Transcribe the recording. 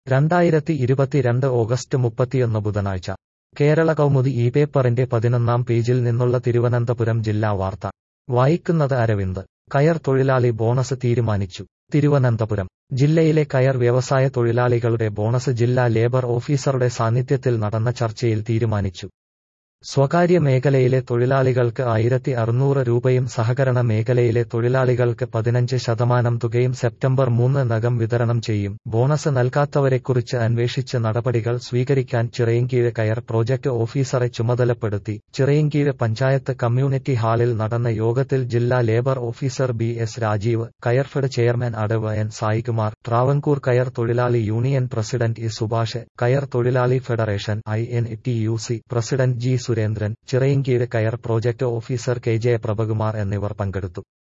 രണ്ടായിരത്തി ഇരുപത്തിരണ്ട് ഓഗസ്റ്റ് മുപ്പത്തിയൊന്ന് ബുധനാഴ്ച കേരള കൗമുദി ഈ പേപ്പറിന്റെ പതിനൊന്നാം പേജിൽ നിന്നുള്ള തിരുവനന്തപുരം ജില്ലാ വാർത്ത വായിക്കുന്നത് അരവിന്ദ് കയർ തൊഴിലാളി ബോണസ് തീരുമാനിച്ചു തിരുവനന്തപുരം ജില്ലയിലെ കയർ വ്യവസായ തൊഴിലാളികളുടെ ബോണസ് ജില്ലാ ലേബർ ഓഫീസറുടെ സാന്നിധ്യത്തിൽ നടന്ന ചർച്ചയിൽ തീരുമാനിച്ചു സ്വകാര്യ മേഖലയിലെ തൊഴിലാളികൾക്ക് ആയിരത്തി അറുന്നൂറ് രൂപയും സഹകരണ മേഖലയിലെ തൊഴിലാളികൾക്ക് പതിനഞ്ച് ശതമാനം തുകയും സെപ്റ്റംബർ മൂന്ന് നകം വിതരണം ചെയ്യും ബോണസ് നൽകാത്തവരെക്കുറിച്ച് അന്വേഷിച്ച് നടപടികൾ സ്വീകരിക്കാൻ ചിറയൻകീഴ് കയർ പ്രോജക്ട് ഓഫീസറെ ചുമതലപ്പെടുത്തി ചിറയൻകീഴ് പഞ്ചായത്ത് കമ്മ്യൂണിറ്റി ഹാളിൽ നടന്ന യോഗത്തിൽ ജില്ലാ labour officer B S Rajeev Coirfed chairman അടവ് എൻ സായികുമാർ ട്രാവൻകൂർ കയർ തൊഴിലാളി union president E Subhash coir തൊഴിലാളി federation I N T U C president G Surendran Chirayinkeezhu coir project officer K J Prabhakumar എന്നിവർ പങ്കെടുത്തു